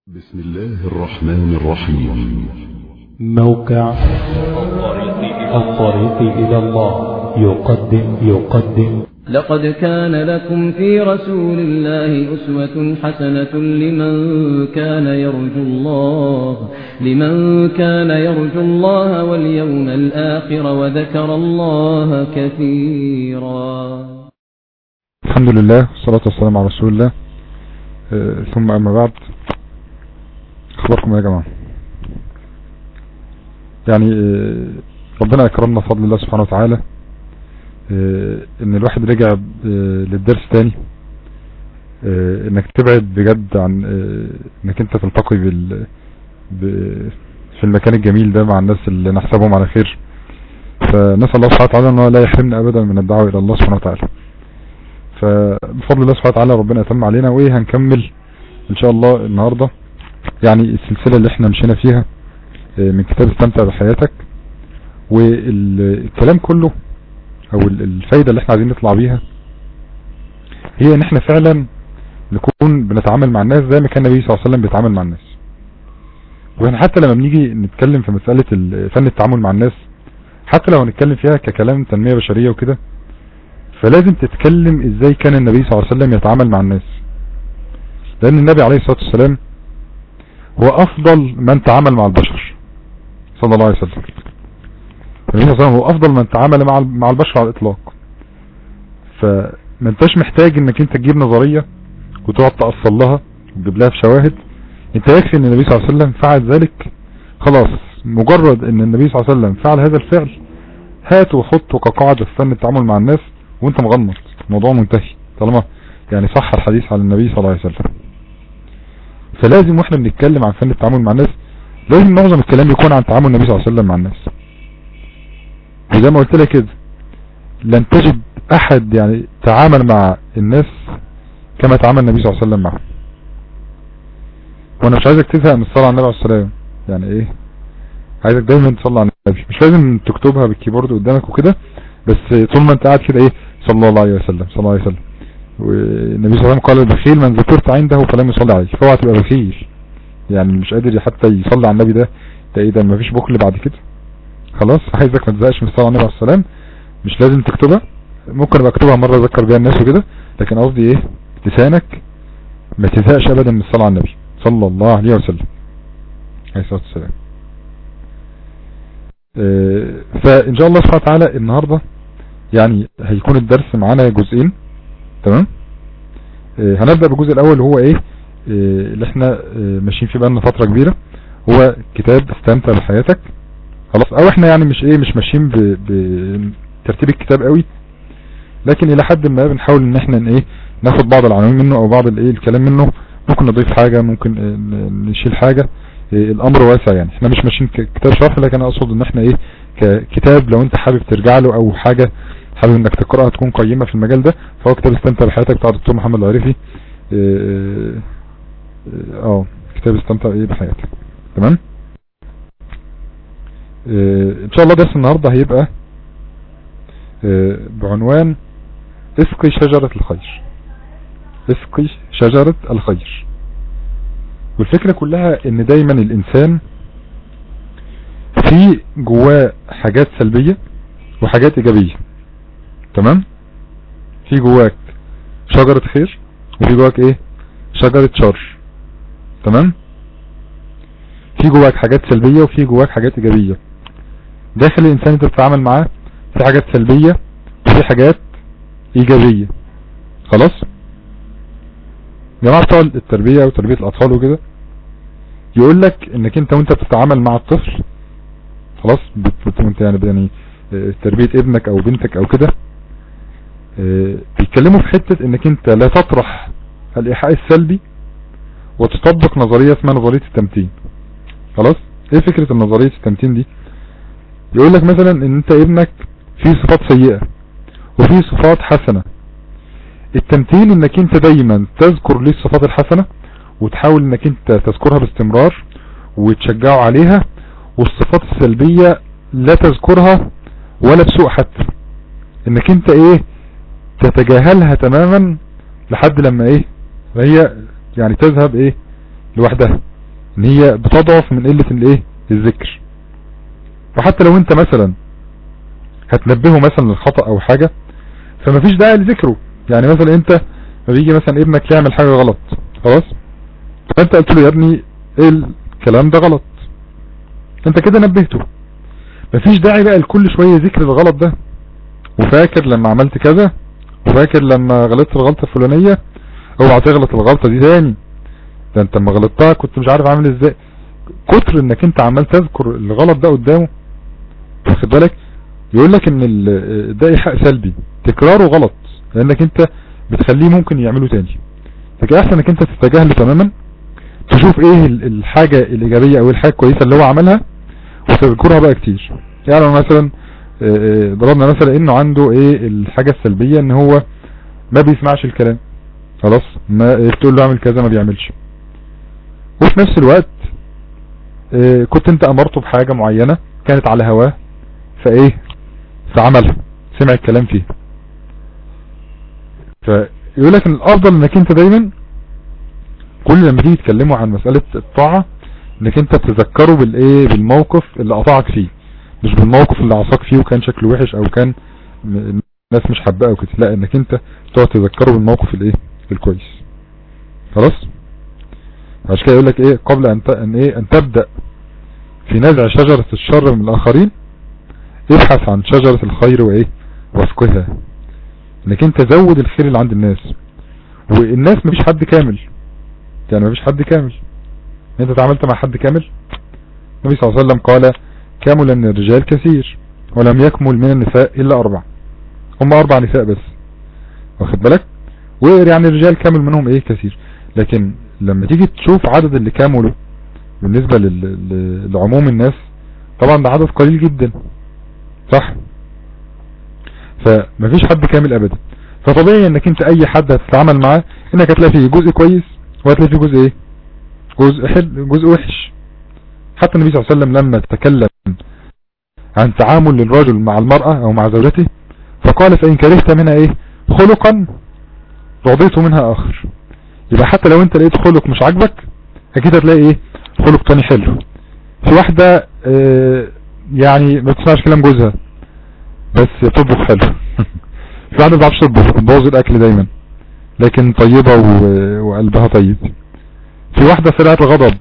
بسم الله الرحمن الرحيم موقع الطريق إلى الله يقدم يقدم لقد كان لكم في رسول الله أسوة حسنة لمن كان يرجو الله لمن كان يرجو الله واليوم الآخر وذكر الله كثيرا الحمد لله والصلاة والسلام على رسول الله آه، ثم أما بعد أخباركم يا جماعة يعني آه، ربنا أكرمنا بفضل الله سبحانه وتعالى آه، إن الواحد رجع آه، للدرس تاني آه، إنك تبعد بجد عن آه، إنك أنت تلتقي بال ب- في المكان الجميل ده مع الناس اللي نحسبهم على خير فنسأل الله سبحانه وتعالى أنه لا يحرمنا أبدا من الدعوة إلى الله سبحانه وتعالى فبفضل الله سبحانه وتعالى ربنا يتم علينا وايه هنكمل ان شاء الله النهاردة يعني السلسلة اللي احنا مشينا فيها آه، من كتاب استمتع بحياتك والكلام كله او ال- الفايدة اللي احنا عايزين نطلع بيها هي ان احنا فعلا نكون بنتعامل مع الناس زي ما كان النبي صلى الله عليه وسلم بيتعامل مع الناس واحنا حتى لما بنيجي نتكلم في مسألة ال- فن التعامل مع الناس حتى لو هنتكلم فيها ككلام تنمية بشرية وكده فلازم تتكلم ازاي كان النبي صلى الله عليه وسلم يتعامل مع الناس لان النبي عليه الصلاة والسلام هو افضل من تعامل مع البشر صلى الله عليه وسلم النبي صلى الله عليه وسلم هو افضل من تعامل مع مع البشر على الاطلاق فما انتش محتاج انك انت تجيب نظرية وتقعد تأصل لها وتجيب لها في شواهد انت يكفي ان النبي صلى الله عليه وسلم فعل ذلك خلاص مجرد ان النبي صلى الله عليه وسلم فعل هذا الفعل هات وحطه كقاعدة في فن التعامل مع الناس وانت مغمض الموضوع منتهي طالما يعني صح الحديث عن النبي صلى الله عليه وسلم فلازم واحنا بنتكلم عن فن التعامل مع الناس لازم معظم الكلام يكون عن تعامل النبي صلى الله عليه وسلم مع الناس وزي ما قلت لك كده لن تجد احد يعني تعامل مع الناس كما تعامل النبي صلى الله عليه وسلم معه وانا مش عايزك تزهق من الصلاة على النبي عليه السلام يعني ايه عايزك دايما تصلي على النبي مش لازم تكتبها بالكيبورد قدامك وكده بس طول ما انت قاعد كده ايه صلى الله عليه وسلم صلى الله عليه وسلم والنبي صلى الله عليه وسلم قال البخيل من ذكرت عنده فلم يصلي عليه فاوعى تبقى بخيل يعني مش قادر حتى يصلي على النبي ده ده ايه ده مفيش بخل بعد كده خلاص عايزك ما تزهقش من الصلاه على النبي عليه السلام مش لازم تكتبها ممكن ابقى اكتبها مره اذكر بيها الناس وكده لكن قصدي ايه لسانك ما تزهقش ابدا من الصلاه على النبي صلى الله عليه وسلم عليه الصلاه والسلام آه، فان شاء الله سبحانه وتعالى النهارده يعني هيكون الدرس معانا جزئين تمام آه، هنبدأ بالجزء الاول هو ايه آه، اللي احنا آه، ماشيين فيه بقالنا فترة كبيرة هو كتاب استمتع بحياتك خلاص او احنا يعني مش ايه مش ماشيين ب- بترتيب الكتاب قوي لكن الى حد ما بنحاول ان احنا ن- ايه ناخد بعض العناوين منه او بعض الايه الكلام منه ممكن نضيف حاجة ممكن آه، ن- نشيل حاجة آه، الامر واسع يعني احنا مش ماشيين ك- كتاب شرح لكن انا اقصد ان احنا ايه ككتاب لو انت حابب ترجع له او حاجة حابب انك تقرأها تكون قيمة في المجال ده فهو كتاب استمتع بحياتك بتاع الدكتور محمد العريفي اه اه، اه كتاب استمتع ايه بحياتك تمام اه ان شاء الله درس النهاردة هيبقى اه بعنوان اسقي شجرة الخير اسقي شجرة الخير والفكرة كلها ان دايما الانسان في جواه حاجات سلبية وحاجات ايجابية تمام في جواك شجرة خير وفي جواك ايه شجرة شر تمام في جواك حاجات سلبية وفي جواك حاجات ايجابية داخل الانسان انت بتتعامل معاه في حاجات سلبية وفي حاجات ايجابية خلاص جماعة بتوع التربية وتربية الاطفال وكده يقول لك انك انت وانت بتتعامل مع الطفل خلاص بت بت وانت يعني يعني اه، تربية ابنك او بنتك او كده اه، بيتكلموا في حتة انك انت لا تطرح الايحاء السلبي وتطبق نظرية اسمها نظرية التمتين خلاص ايه فكرة النظرية التمتين دي يقول لك مثلا ان انت ابنك فيه صفات سيئة وفيه صفات حسنة التمتين انك انت دايما تذكر ليه الصفات الحسنة وتحاول انك انت تذكرها باستمرار وتشجعه عليها والصفات السلبية لا تذكرها ولا بسوء حتى انك انت ايه تتجاهلها تماما لحد لما ايه هي يعني تذهب ايه لوحدها ان هي بتضعف من قلة الايه الذكر وحتى لو انت مثلا هتنبهه مثلا للخطأ او حاجة فما فيش داعي لذكره يعني مثلا انت ما بيجي مثلا ابنك يعمل حاجة غلط خلاص فانت قلت له يا ابني ايه الكلام ده غلط انت كده نبهته مفيش داعي بقى لكل شوية ذكر الغلط ده وفاكر لما عملت كذا وفاكر لما غلطت الغلطة الفلانية اوعى تغلط الغلطة دي تاني ده انت لما غلطتها كنت مش عارف عامل ازاي كتر انك انت عمال تذكر الغلط ده قدامه واخد بالك يقول لك ان ال- ده ايحاء سلبي تكراره غلط لانك انت بتخليه ممكن يعمله تاني لكن احسن انك انت تتجاهله تماما تشوف ايه ال- الحاجة الايجابية او الحاجة الكويسة اللي هو عملها وتذكرها بقى كتير يعني لو مثلا آه، آه، ضربنا مثلا انه عنده ايه الحاجة السلبية ان هو ما بيسمعش الكلام خلاص ما تقول له اعمل كذا ما بيعملش وفي نفس الوقت آه، كنت انت امرته بحاجة معينة كانت على هواه فايه فعملها سمع الكلام فيه فيقول لك ان الافضل انك انت دايما كل لما تيجي تكلمه عن مسألة الطاعة انك انت تذكره بالايه بالموقف اللي قطعك فيه مش بالموقف اللي عصاك فيه وكان شكله وحش او كان م- الناس مش حباه او كده لا انك انت تقعد تذكره بالموقف الايه الكويس خلاص عشان كده يقول لك ايه قبل ان ت... ان ايه ان تبدأ في نزع شجرة الشر من الاخرين ابحث عن شجرة الخير وايه واسقها انك انت زود الخير اللي عند الناس والناس مفيش حد كامل يعني مفيش حد كامل انت تعاملت مع حد كامل النبي صلى الله عليه وسلم قال كامل من الرجال كثير ولم يكمل من النساء الا اربع هم اربع نساء بس واخد بالك ويعني الرجال كامل منهم ايه كثير لكن لما تيجي تشوف عدد اللي كاملوا بالنسبة لل- ل- لعموم الناس طبعا ده عدد قليل جدا صح فمفيش حد كامل ابدا فطبيعي انك انت اي حد هتتعامل معاه انك هتلاقي فيه جزء كويس وهتلاقي فيه جزء ايه جزء حل جزء وحش حتى النبي صلى الله عليه وسلم لما تكلم عن تعامل الرجل مع المرأة او مع زوجته فقال فان كرهت منها ايه خلقا رضيت منها اخر يبقى حتى لو انت لقيت خلق مش عاجبك اكيد هتلاقي ايه خلق تاني حلو في واحدة اه يعني ما بتسمعش كلام جوزها بس تطبخ حلو في واحدة ما بتعرفش تطبخ بتبوظ الاكل دايما لكن طيبة و- وقلبها طيب في واحدة سريعة الغضب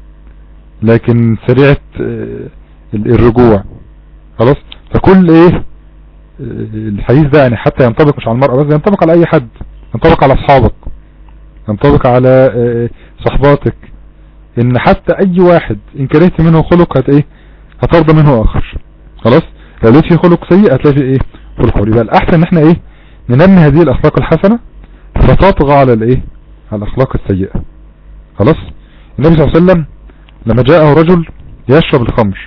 لكن سريعة اه، الرجوع خلاص فكل ايه اه، الحديث ده يعني حتى ينطبق مش على المرأة بس ينطبق على اي حد ينطبق على اصحابك ينطبق على اه، صحباتك ان حتى اي واحد ان كرهت منه خلق هت ايه هترضى منه اخر خلاص لو لقيت فيه خلق سيء هتلاقي فيه ايه خلق حلو. يبقى الاحسن ان احنا ايه ننمي هذه الاخلاق الحسنة فتطغى على الايه على الاخلاق السيئة خلاص النبي صلى الله عليه وسلم لما جاءه رجل يشرب الخمر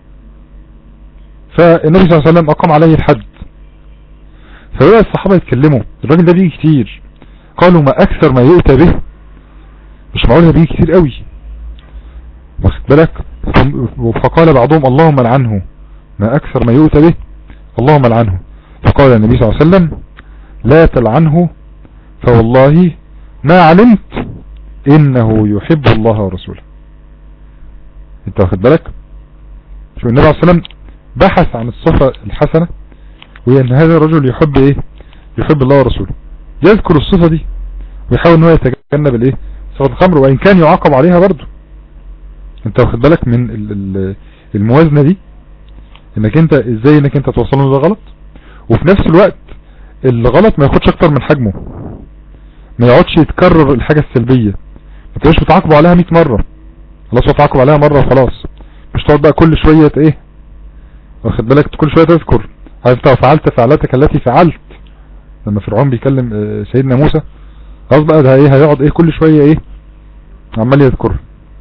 فالنبي صلى الله عليه وسلم اقام عليه الحد فبدأ الصحابة يتكلموا الراجل ده بيجي كتير قالوا ما اكثر ما يؤتى به مش معقول ده بيجي كتير قوي واخد بالك فقال بعضهم اللهم لعنه ما اكثر ما يؤتى به اللهم لعنه فقال النبي صلى الله عليه وسلم لا تلعنه فوالله ما علمت انه يحب الله ورسوله انت واخد بالك شو النبي عليه الصلاة والسلام بحث عن الصفة الحسنة وهي ان هذا الرجل يحب ايه يحب الله ورسوله يذكر الصفة دي ويحاول ان هو يتجنب الايه صفة الخمر وان كان يعاقب عليها برضه انت واخد بالك من ال- ال- الموازنة دي انك انت ازاي انك انت توصل له ده غلط وفي نفس الوقت الغلط ما ياخدش اكتر من حجمه ما يقعدش يتكرر الحاجة السلبية ما تبقاش بتعاقبه عليها 100 مرة خلاص هو تعاقب عليها مرة وخلاص مش تقعد بقى كل شوية ايه واخد بالك كل شوية تذكر عارف انت فعلت فعلتك التي فعلت لما فرعون بيكلم آه، سيدنا موسى خلاص بقى ده ايه هيقعد ايه كل شوية ايه عمال يذكر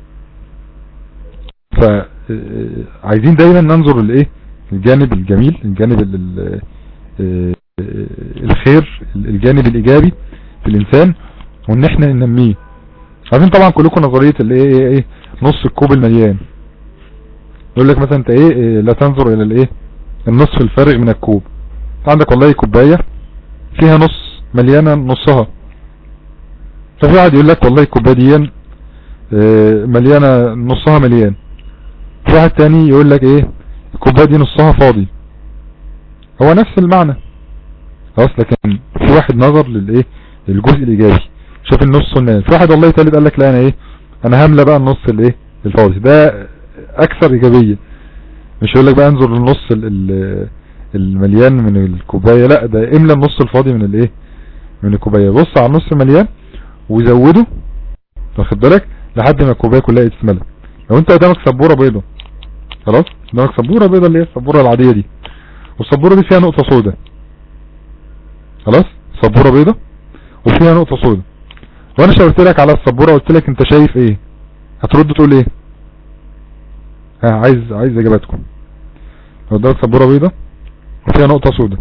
فعايزين دايما ننظر لايه الجانب الجميل الجانب ال- ال- آه، الخير الجانب الايجابي في الانسان وان احنا ننميه عارفين طبعا كلكم نظرية الايه ايه ايه نص الكوب المليان يقول لك مثلا انت ايه إيه، لا تنظر الى الايه النصف الفارغ من الكوب انت عندك والله كوباية فيها نص مليانة نصها ففي واحد يقول لك والله الكوباية دي آه، مليانة نصها مليان في واحد تاني يقول لك ايه الكوباية دي نصها فاضي هو نفس المعنى خلاص لكن في واحد نظر للايه للجزء الايجابي شاف النص والناس في واحد والله تالت قال لك لا انا ايه انا هملى بقى النص الايه الفاضي ده اكثر ايجابية مش يقول لك بقى انظر للنص ال- ال- المليان من الكوباية لا ده املى النص الفاضي من الايه من الكوباية بص على النص المليان وزوده واخد بالك لحد ما الكوباية كلها تتملى لو انت قدامك سبورة بيضة خلاص قدامك سبورة بيضة اللي هي السبورة العادية دي والسبورة دي فيها نقطة سوداء خلاص سبورة بيضة وفيها نقطة سوداء وانا شاورت لك على السبورة قلت لك انت شايف ايه هترد تقول ايه ها عايز عايز اجاباتكم لو قدامك سبورة بيضة وفيها نقطة سوداء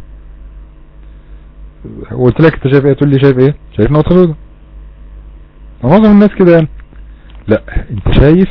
وقلت لك انت شايف ايه تقول لي شايف ايه شايف نقطة سوداء معظم الناس كده يعني لا انت شايف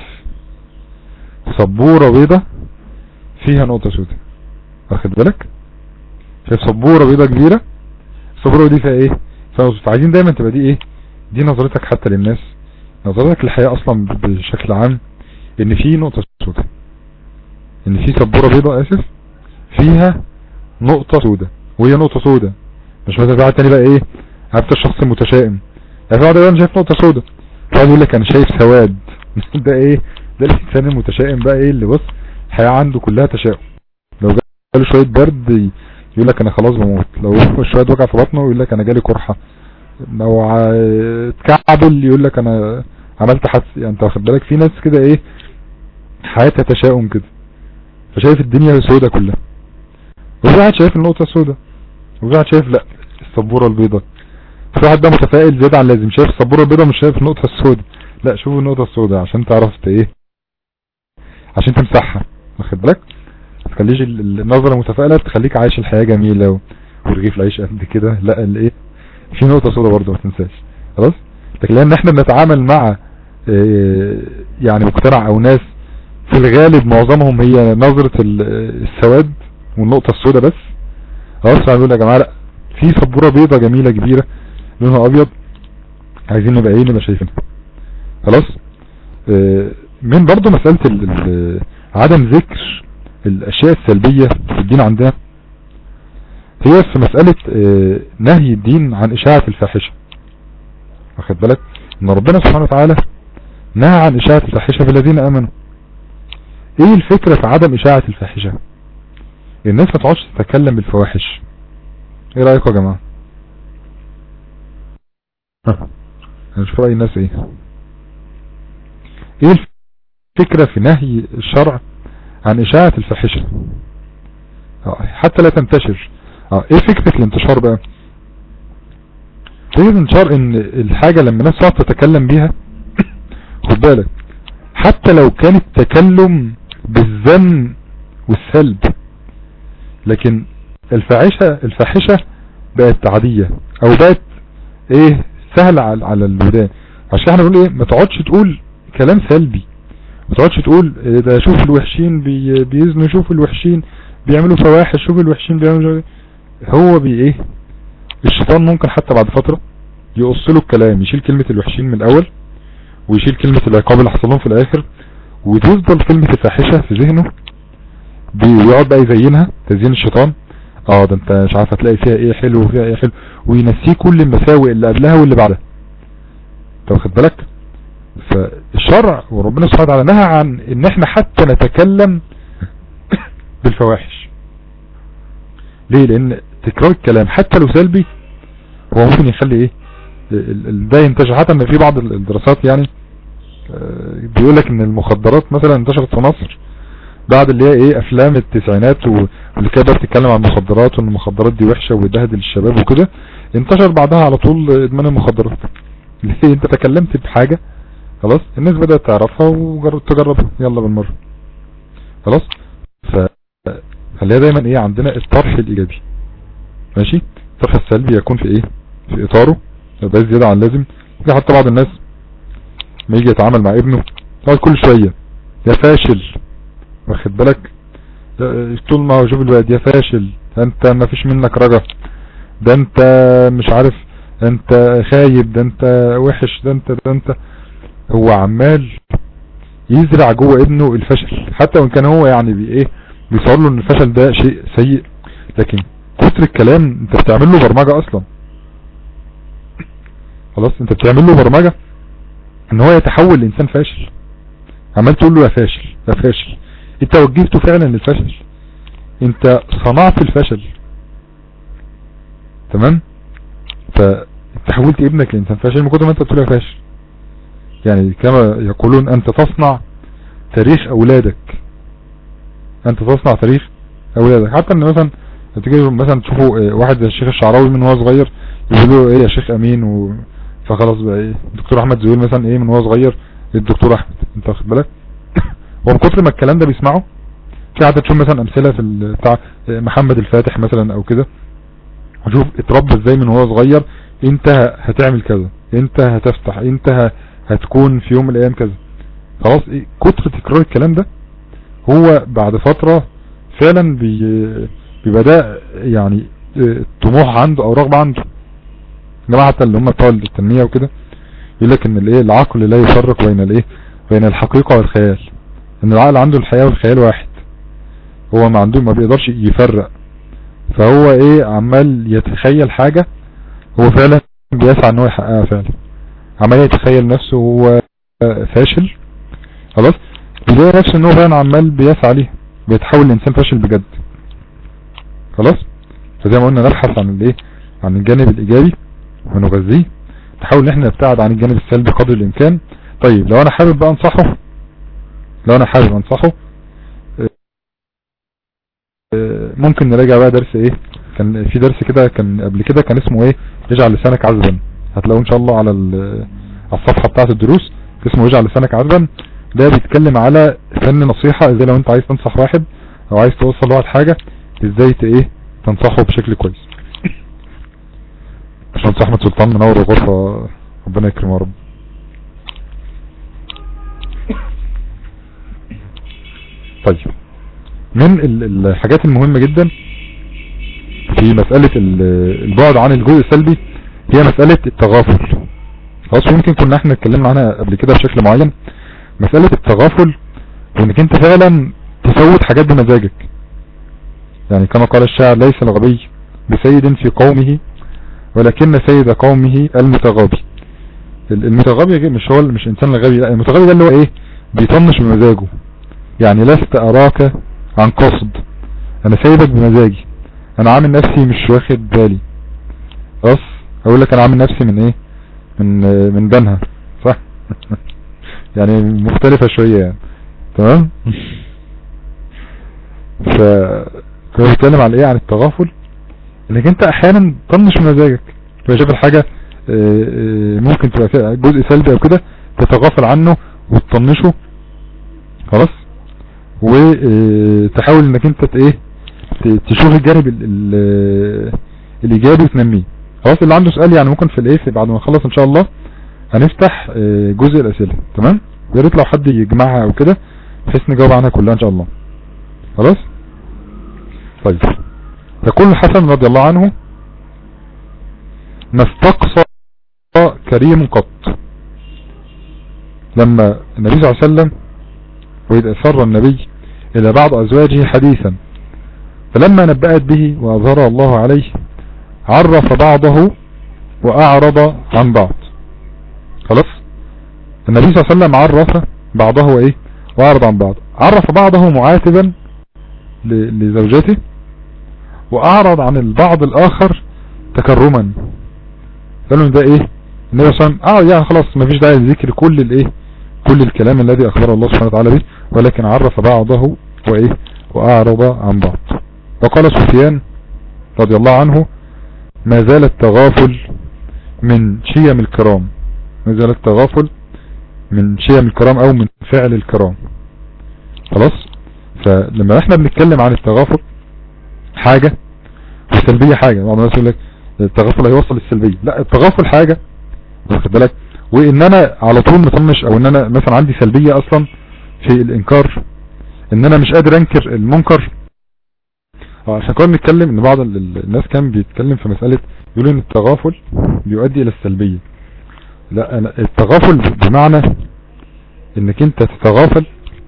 سبورة بيضة فيها نقطة سوداء واخد بالك شايف سبورة بيضة كبيرة السبورة دي فيها ايه فعايزين دايما تبقى دي ايه دي نظرتك حتى للناس نظرتك للحياة اصلا بشكل عام ان في نقطة سوداء ان في سبورة بيضة اسف فيها نقطة سوداء وهي نقطة سوداء مش مثلا في واحد تاني بقى ايه عارف الشخص المتشائم يعني في واحد يقول انا شايف نقطة سوداء في واحد يقول لك انا شايف سواد ده ايه ده الانسان المتشائم بقى ايه اللي بص الحياة عنده كلها تشاؤم لو جاله شوية برد يقول لك انا خلاص بموت لو شوية وجع في بطنه يقول لك انا جالي قرحة لو ع- اتكعبل يقول لك انا عملت حس يعني انت واخد بالك في ناس كده ايه حياتها تشاؤم كده فشايف الدنيا سودة كلها وفي واحد شايف النقطة السوداء وفي واحد شايف لا السبورة البيضاء في واحد ده متفائل زيادة عن اللازم شايف السبورة البيضاء مش شايف النقطة السوداء لا شوف النقطة السوداء عشان تعرف ت- ايه عشان تمسحها واخد بالك ما تخليش ال- ال- النظرة المتفائلة تخليك عايش الحياة جميلة و- ورغيف العيش قد كده لا الايه في نقطة سوداء برضه ما تنساش خلاص لكن لان احنا بنتعامل مع اه، يعني مجتمع او ناس في الغالب معظمهم هي نظرة ال- السواد والنقطة السوداء بس خلاص فهنقول يا جماعة لا في سبورة بيضة جميلة كبيرة لونها ابيض عايزين نبقى ايه نبقى شايفينها خلاص اه، من برضو مسألة ال- ال- عدم ذكر الاشياء السلبية في الدين عندنا هي في مسألة اه، نهي الدين عن اشاعة الفاحشة واخد بالك ان ربنا سبحانه وتعالى نهى عن اشاعة الفاحشة في الذين امنوا ايه الفكرة في عدم اشاعة الفاحشة الناس ما تقعدش تتكلم بالفواحش ايه رأيكم يا جماعة ها، هنشوف رأي الناس ايه ايه الفكرة في نهي الشرع عن اشاعة الفاحشة آه، حتى لا تنتشر اه ايه فكرة الانتشار بقى فكرة الانتشار ان الحاجة لما الناس تقعد تتكلم بيها خد بالك حتى لو كان التكلم بالذم والسلب لكن الفاحشة الفاحشة بقت عادية او بقت ايه سهلة على على الودان عشان احنا بنقول ايه ما تقعدش تقول كلام سلبي ما تقعدش تقول إيه ده شوف الوحشين بي بيزنوا شوف الوحشين بيعملوا فواحش شوف الوحشين بيعملوا هو بي ايه الشيطان ممكن حتى بعد فترة يقص له الكلام يشيل كلمة الوحشين من الاول ويشيل كلمة العقاب اللي حصل لهم في الاخر وتفضل كلمة الفاحشة في ذهنه بيقعد بقى يزينها تزيين الشيطان اه ده انت مش عارف هتلاقي فيها ايه حلو وفيها ايه حلو وينسيه كل المساوئ اللي قبلها واللي بعدها انت واخد بالك فالشرع وربنا سبحانه وتعالى نهى عن ان احنا حتى نتكلم بالفواحش ليه لان تكرار الكلام حتى لو سلبي هو ممكن يخلي ايه ال- ال- ده ينتشر حتى ان في بعض ال- الدراسات يعني بيقول لك ان المخدرات مثلا انتشرت في مصر بعد اللي هي ايه افلام التسعينات و- واللي كانت بتتكلم عن المخدرات وان المخدرات دي وحشة وبتبهدل الشباب وكده انتشر بعدها على طول ادمان المخدرات ليه انت تكلمت بحاجة خلاص الناس بدأت تعرفها وتجربها يلا بالمرة خلاص ف خليها دايما ايه عندنا الطرح الايجابي ماشي الطرح السلبي يكون في ايه في اطاره يبقى زيادة عن اللازم في حتى بعض الناس ما يجي يتعامل مع ابنه يقعد كل شوية يا فاشل واخد بالك لا، طول ما هو شوف الواد يا فاشل ده انت ما فيش منك رجا ده انت مش عارف ده انت خايب ده انت وحش ده انت ده انت هو عمال يزرع جوه ابنه الفشل حتى وان كان هو يعني بي ايه بيصور له ان الفشل ده شيء سيء لكن كتر الكلام انت بتعمل له برمجة اصلا خلاص انت بتعمل له برمجة ان هو يتحول لانسان فاشل عمال تقول له يا فاشل يا فاشل انت وجهته فعلا للفشل انت صنعت الفشل تمام فانت حولت ابنك لانسان فاشل من كتر ما انت بتقول يا فاشل يعني كما يقولون انت تصنع تاريخ اولادك انت تصنع تاريخ اولادك حتى ان مثلا تيجي مثلا تشوفوا اه، واحد زي الشيخ الشعراوي من وهو صغير يقولوا ايه يا شيخ امين و... فخلاص بقى ايه الدكتور احمد زويل مثلا ايه من وهو صغير الدكتور احمد انت واخد بالك ومن كتر ما الكلام ده بيسمعه في حتى تشوف مثلا امثله في ال- بتاع اه، محمد الفاتح مثلا او كده وشوف اتربى ازاي من وهو صغير انت هتعمل كذا انت هتفتح انت ه- هتكون في يوم من الايام كذا خلاص ايه كتر تكرار الكلام ده هو بعد فترة فعلا بي بيبقى ده يعني اه، طموح عنده او رغبة عنده جماعة حتى اللي هم بتوع التنمية وكده يقول لك ان الايه العقل لا يفرق بين الايه بين الحقيقة والخيال ان العقل عنده الحياة والخيال واحد هو ما عنده ما بيقدرش يفرق فهو ايه عمال يتخيل حاجة هو فعلا بيسعى ان هو يحققها فعلا عمال يتخيل نفسه هو فاشل خلاص بيلاقي نفسه ان هو فعلا عمال بيسعى ليه بيتحول لانسان فاشل بجد خلاص فزي ما قلنا نبحث عن الايه عن الجانب الايجابي ونغذيه نحاول ان احنا نبتعد عن الجانب السلبي قدر الامكان طيب لو انا حابب بقى انصحه لو انا حابب انصحه آه، ممكن نراجع بقى درس ايه كان في درس كده كان قبل كده كان اسمه ايه اجعل لسانك عذبا هتلاقوه ان شاء الله على ال- على الصفحة بتاعة الدروس اسمه اجعل لسانك عذبا ده بيتكلم على فن نصيحة ازاي لو انت عايز تنصح واحد او عايز توصل واحد حاجة ازاي ت- ايه تنصحه بشكل كويس باشمهندس احمد سلطان منور الغرفة ربنا يكرمه يا رب طيب من ال- الحاجات المهمة جدا في مسألة ال- البعد عن الجزء السلبي هي مسألة التغافل خلاص ممكن كنا احنا اتكلمنا عنها قبل كده بشكل معين مسألة التغافل وانك انت فعلا تفوت حاجات بمزاجك يعني كما قال الشاعر ليس الغبي بسيد في قومه ولكن سيد قومه المتغابي ال- المتغابي غير- مش هو مش انسان الغبي لا المتغابي ده اللي هو ايه بيطنش بمزاجه يعني لست اراك عن قصد انا سايبك بمزاجي انا عامل نفسي مش واخد بالي خلاص اقول لك انا عامل نفسي من ايه من آه، من بنها صح يعني مختلفة شوية يعني تمام ف كنا بنتكلم على ايه عن التغافل انك انت احيانا تطنش مزاجك تبقى شايف الحاجة آه، آه، ممكن تبقى فيها جزء سلبي او كده تتغافل عنه وتطنشه خلاص وتحاول انك انت ت- ايه ت- تشوف الجانب ال- ال- الايجابي وتنميه خلاص اللي عنده سؤال يعني ممكن في الايه في بعد ما نخلص ان شاء الله هنفتح آه، جزء الاسئله تمام يا ريت لو حد يجمعها او كده بحيث نجاوب عنها كلها ان شاء الله خلاص طيب يقول الحسن رضي الله عنه ما استقصى كريم قط لما النبي صلى الله عليه وسلم وإذ أسر النبي إلى بعض أزواجه حديثا فلما نبأت به وأظهر الله عليه عرف بعضه وأعرض عن بعض خلاص النبي صلى الله عليه وسلم عرف بعضه وإيه وأعرض عن بعض عرف بعضه معاتبا ل- لزوجته وأعرض عن البعض الآخر تكرما قالوا إن ده إيه النبي صلى الله عليه وسلم اه يعني خلاص مفيش داعي لذكر كل الايه كل الكلام الذي اخبر الله سبحانه وتعالى به ولكن عرف بعضه وايه واعرض عن بعض وقال سفيان رضي الله عنه ما زال التغافل من شيم الكرام ما زال التغافل من شيم الكرام او من فعل الكرام خلاص فلما احنا بنتكلم عن التغافل حاجة والسلبية حاجة بعض الناس يقول لك التغافل هيوصل للسلبية لا التغافل حاجة واخد بالك وان انا على طول مطنش او ان انا مثلا عندي سلبية اصلا في الانكار ان انا مش قادر انكر المنكر اه عشان كنا بنتكلم ان بعض ال- ال- الناس كان بيتكلم في مسألة يقول ان التغافل بيؤدي الى السلبية لا أنا التغافل بمعنى انك انت تتغافل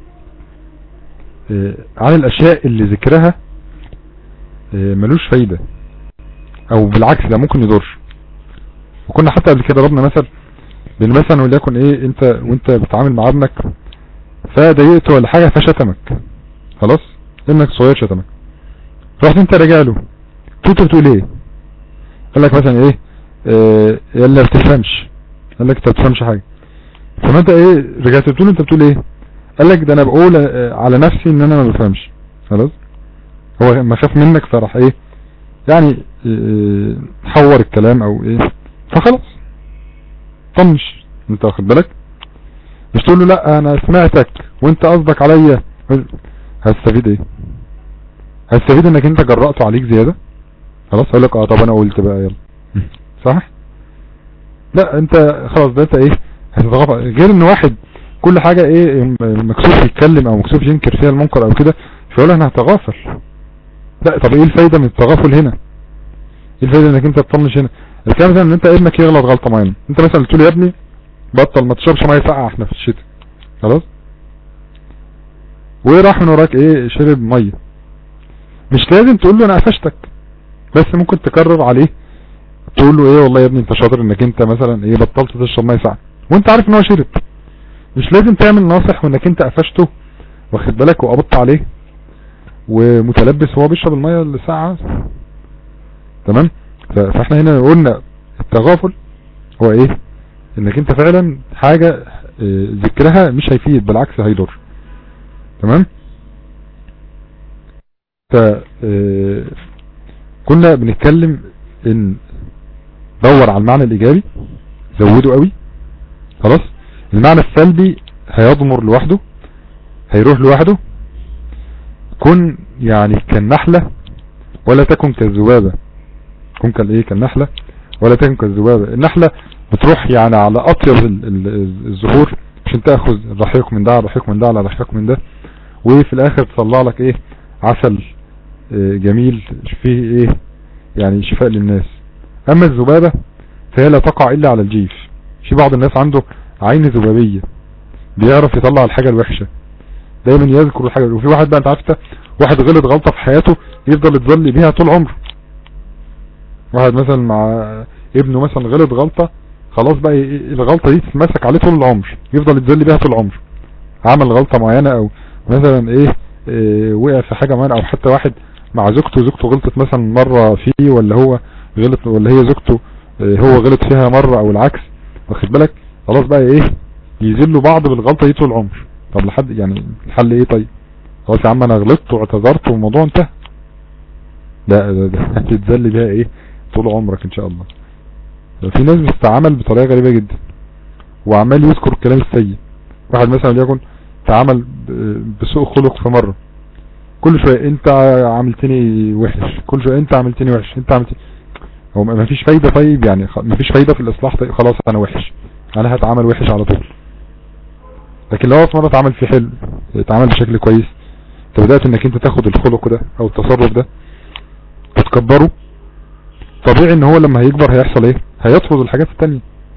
آه، عن الاشياء اللي ذكرها آه، ملوش فايدة او بالعكس ده ممكن يضر وكنا حتى قبل كده ضربنا مثل بان مثلا وليكن ايه انت وانت بتتعامل مع ابنك فضايقته ولا حاجة فشتمك خلاص ابنك صغير شتمك رحت انت راجع له انت بتقول ايه قال لك مثلا ايه اه يلا بتفهمش قال لك انت بتفهمش حاجة فما انت ايه رجعت بتقول انت بتقول ايه قال لك ده انا بقول اه على نفسي ان انا ما بفهمش خلاص هو ما خاف منك فراح ايه يعني اه حور الكلام او ايه فخلاص طنش انت واخد بالك مش تقول له لا انا سمعتك وانت قصدك عليا هتستفيد ايه هتستفيد انك انت جرأته عليك زيادة خلاص اقول لك اه طب انا قلت بقى يلا صح لا انت خلاص ده انت ايه هتتغافل غير ان واحد كل حاجة ايه مكسوف يتكلم او مكسوف ينكر فيها المنكر او كده فيقول انا هتغافل لا طب ايه الفايدة من التغافل هنا ايه الفايدة انك انت تطنش هنا الكلام مثلا ان انت ابنك يغلط غلطة معينة انت مثلا قلت له يا ابني بطل ما تشربش ميه ساقعه احنا في الشتاء خلاص وراح من وراك ايه شرب ميه مش لازم تقول له انا قفشتك بس ممكن تكرر عليه تقول له ايه والله يا ابني انت شاطر انك انت مثلا ايه بطلت تشرب ميه ساقعه وانت عارف ان هو شرب مش لازم تعمل ناصح وانك انت قفشته واخد بالك وقبضت عليه ومتلبس وهو بيشرب الميه الساقعه تمام فاحنا هنا قلنا التغافل هو ايه انك انت فعلا حاجة اه ذكرها مش هيفيد بالعكس هيضر تمام ف اه كنا بنتكلم ان دور على المعنى الايجابي زوده قوي خلاص المعنى السلبي هيضمر لوحده هيروح لوحده كن يعني كالنحلة ولا تكن كالذبابة كن كالايه كالنحلة ولا تكن كالذبابة النحلة بتروح يعني على اطيب الزهور عشان تاخذ رحيق من ده على رحيق من ده على رحيق من ده وفي الاخر تطلع لك ايه عسل جميل فيه ايه يعني شفاء للناس اما الذبابة فهي لا تقع الا على الجيف في بعض الناس عنده عين ذبابية بيعرف يطلع الحاجة الوحشة دايما يذكر الحاجة وفي واحد بقى انت عارفته واحد غلط غلطة في حياته يفضل يتظل بيها طول عمره واحد مثلا مع ابنه مثلا غلط غلطة خلاص بقى الغلطة دي تتمسك عليه طول العمر يفضل يتذل بيها طول العمر عمل غلطة معينة او مثلا ايه, إيه وقع في حاجة معينة او حتى واحد مع زوجته زوجته غلطت مثلا مرة فيه ولا هو غلط ولا هي زوجته إيه هو غلط فيها مرة او العكس واخد بالك خلاص بقى ايه يذلوا بعض بالغلطة دي طول العمر طب لحد يعني الحل ايه طيب خلاص يا عم انا غلطت واعتذرت والموضوع انتهى لا ده, ده هتتذل بيها ايه طول عمرك ان شاء الله في ناس بتتعامل بطريقة غريبة جدا وعمال يذكر الكلام السيء واحد مثلا يكون تعامل بسوء خلق في مرة كل شوية انت عملتني وحش كل شوية انت عملتني وحش انت عملتني هو ما فيش فايدة طيب يعني ما فيش فايدة في الاصلاح طيب خلاص انا وحش انا هتعامل وحش على طول لكن لو في مرة اتعامل في حلو اتعامل بشكل كويس انت بدأت انك انت تاخد الخلق ده او التصرف ده وتكبره طبيعي ان هو لما هيكبر هيحصل ايه هيطرد الحاجات التانية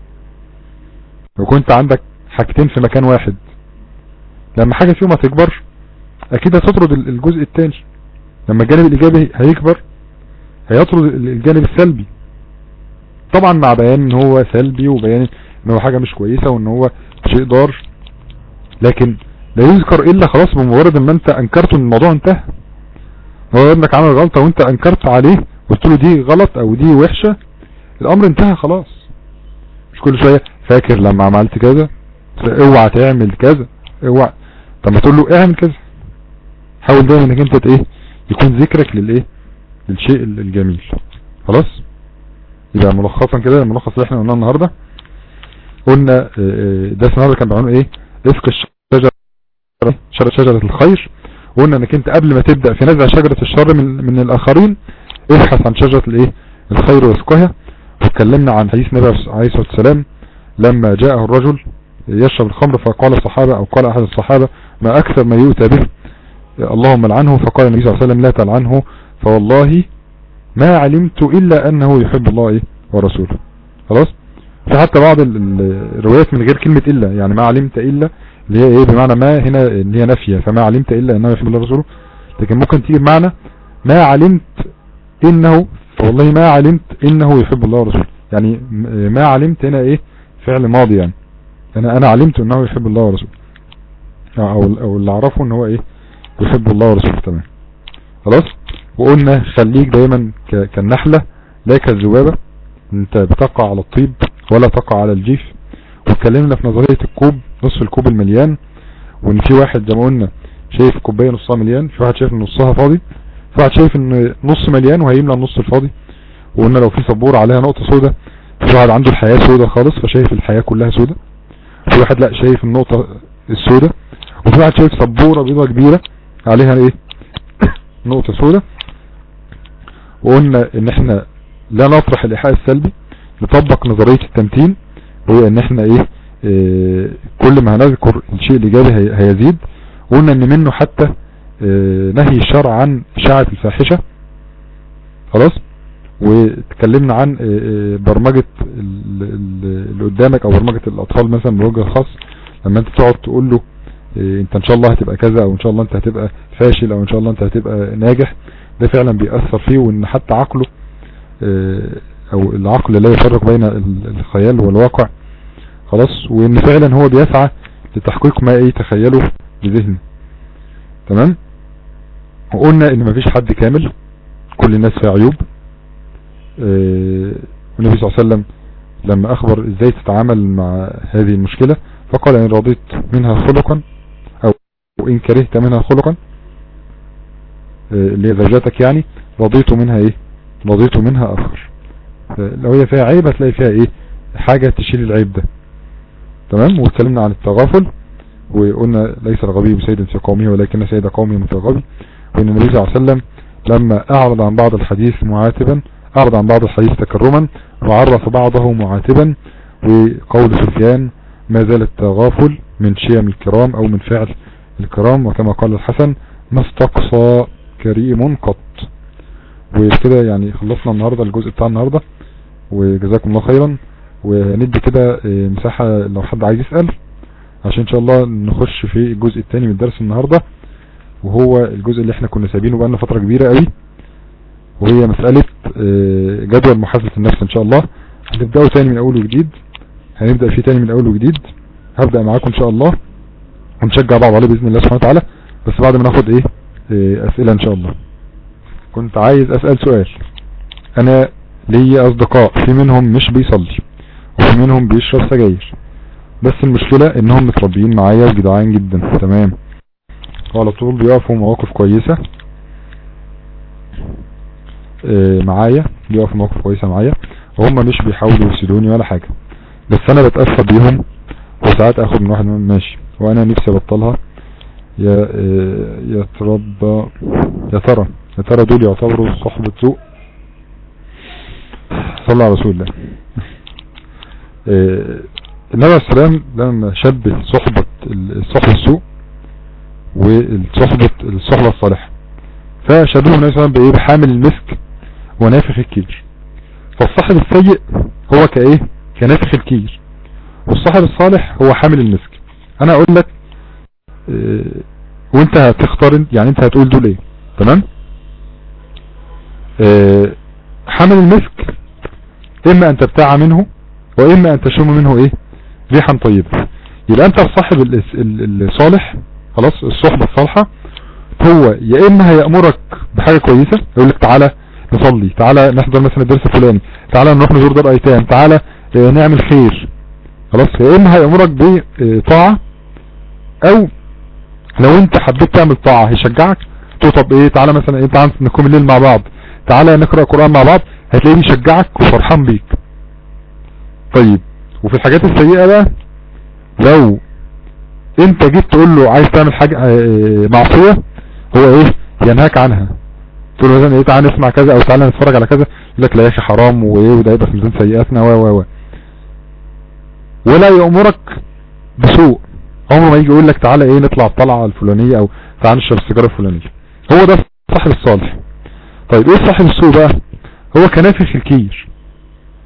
لو كنت عندك حاجتين في مكان واحد لما حاجة فيهم هتكبر اكيد هتطرد الجزء التاني لما الجانب الايجابي هيكبر هيطرد الجانب السلبي طبعا مع بيان ان هو سلبي وبيان ان هو حاجة مش كويسة وان هو شيء ضار لكن لا يذكر الا خلاص بمجرد ان انت انكرت ان الموضوع انتهى هو ابنك عمل غلطة وانت انكرت عليه قلت له دي غلط او دي وحشة الامر انتهى خلاص مش كل شوية فاكر لما عملت كذا اوعى تعمل كذا اوعى طب ما تقول له اعمل كذا حاول دايما انك انت ايه يكون ذكرك للايه للشيء الجميل خلاص يبقى ملخصا كده الملخص اللي احنا قلناه النهارده قلنا ده النهارده كان بعنوان ايه اسق الشجره شجره شجره الخير وقلنا انك انت قبل ما تبدا في نزع شجره الشر من من الاخرين ابحث عن شجره الايه الخير واسقها واتكلمنا عن حديث النبي عليه الصلاه والسلام لما جاءه الرجل يشرب الخمر فقال الصحابة او قال احد الصحابة ما اكثر ما يؤتى به اللهم لعنه فقال النبي صلى الله عليه وسلم لا تلعنه فوالله ما علمت الا انه يحب الله إيه ورسوله خلاص فحتى بعض الروايات من غير كلمة الا يعني ما علمت الا اللي هي ايه بمعنى ما هنا اللي هي نافية فما علمت الا انه يحب الله ورسوله لكن ممكن تيجي بمعنى ما علمت انه والله ما علمت انه يحب الله ورسوله يعني م- ما علمت هنا ايه فعل ماضي يعني انا انا علمت انه يحب الله ورسوله او او اللي اعرفه ان هو ايه يحب الله ورسوله تمام خلاص وقلنا خليك دايما ك- كالنحلة لا كالذبابة انت بتقع على الطيب ولا تقع على الجيف واتكلمنا في نظرية الكوب نصف الكوب المليان وان في واحد زي ما قلنا شايف كوباية نصها مليان في واحد شايف ان نصها فاضي في واحد شايف ان نص مليان وهيملى النص الفاضي وقلنا لو في سبورة عليها نقطة سودة في واحد عنده الحياة سودة خالص فشايف الحياة كلها سودة في واحد لا شايف النقطة السودة وفي واحد شايف سبورة بيضة كبيرة عليها ايه نقطة سودة وقلنا ان احنا لا نطرح الايحاء السلبي نطبق نظرية التمثيل وهي ان احنا ايه, اه كل ما هنذكر الشيء الايجابي هي- هيزيد وقلنا ان منه حتى اه نهي الشرع عن اشاعة الفاحشة خلاص وتكلمنا عن اه اه برمجة ال- ال- اللي قدامك او برمجة الاطفال مثلا بوجه خاص لما انت تقعد تقول له اه انت ان شاء الله هتبقى كذا او ان شاء الله انت هتبقى فاشل او ان شاء الله انت هتبقى ناجح ده فعلا بيأثر فيه وان حتى عقله اه او العقل لا يفرق بين ال- الخيال والواقع خلاص وان فعلا هو بيسعى لتحقيق ما يتخيله بذهنه تمام وقلنا ان مفيش حد كامل كل الناس فيها عيوب اه والنبي صلى الله عليه وسلم لما اخبر ازاي تتعامل مع هذه المشكلة فقال ان رضيت منها خلقا او ان كرهت منها خلقا اه اللي هي زوجاتك يعني رضيت منها ايه رضيت منها اخر لو هي فيها عيب هتلاقي فيها ايه حاجة تشيل العيب ده تمام واتكلمنا عن التغافل وقلنا ليس الغبي بسيد في قومه ولكن سيد قومه متغبي وان النبي صلى الله عليه وسلم لما اعرض عن بعض الحديث معاتبا اعرض عن بعض الحديث تكرما وعرف بعضه معاتبا وقول سفيان ما زال التغافل من شيم الكرام او من فعل الكرام وكما قال الحسن ما استقصى كريم قط وكده يعني خلصنا النهاردة الجزء بتاع النهاردة وجزاكم الله خيرا وندي كده اه، مساحة لو حد عايز يسأل عشان ان شاء الله نخش في الجزء الثاني من الدرس النهاردة وهو الجزء اللي احنا كنا سايبينه بقالنا فترة كبيرة قوي وهي مسألة اه، جدول محاسبة النفس ان شاء الله هنبدأه تاني من اول وجديد هنبدأ فيه تاني من اول وجديد هبدأ معاكم ان شاء الله ونشجع بعض عليه بإذن الله سبحانه وتعالى بس بعد ما ناخد ايه اه، اسئلة ان شاء الله كنت عايز اسأل سؤال انا لي اصدقاء في منهم مش بيصلي وفي منهم بيشرب سجاير بس المشكلة انهم متربيين معايا وجدعان جدا تمام وعلى طول بيقفوا مواقف كويسة اه معايا بيقفوا مواقف كويسة معايا وهم مش بيحاولوا يفسدوني ولا حاجة بس انا بتأثر بيهم وساعات اخد من واحد منهم ماشي وانا نفسي ابطلها يا اه يا تربى يا ترى يا ترى دول يعتبروا صحبة سوء صلى على رسول الله آه، النبي عليه السلام لما شبه صحبة الصحبة السوء والصحبة الصحبة الصالحة فشبهه النبي صلى الله عليه وسلم بايه بحامل المسك ونافخ الكير فالصاحب السيء هو كايه كنافخ الكير والصاحب الصالح هو حامل المسك انا اقول لك آه، وانت هتختار يعني انت هتقول دول ايه تمام آه، حامل المسك اما ان تبتاع منه واما ان تشم منه ايه ريحا طيبة يبقى انت الصاحب الاس- ال- الصالح خلاص الصحبة الصالحة هو يا اما هيأمرك بحاجة كويسة يقول لك تعالى نصلي تعالى نحضر مثلا الدرس الفلاني تعالى نروح نزور دار ايتام تعالى آه، نعمل خير خلاص يا اما هيأمرك بطاعة او لو انت حبيت تعمل طاعة هيشجعك تقول طب ايه تعالى مثلا ايه تعالى نقوم الليل مع بعض تعالى نقرأ قرآن مع بعض هتلاقيه بيشجعك وفرحان بيك طيب وفي الحاجات السيئة بقى لو انت جيت تقول له عايز تعمل حاجة اه، معصية هو ايه ينهاك عنها تقول له مثلا ايه تعالى نسمع كذا او تعالى نتفرج على كذا يقول لك لا يا اخي حرام وايه وده يبقى في ميزان سيئاتنا و و و ولا يأمرك بسوء عمره ما يجي يقول لك تعالى ايه نطلع الطلعة الفلانية او تعالى نشرب السيجارة الفلانية هو ده صاحب الصالح طيب ايه صاحب السوء بقى هو كنافخ الكير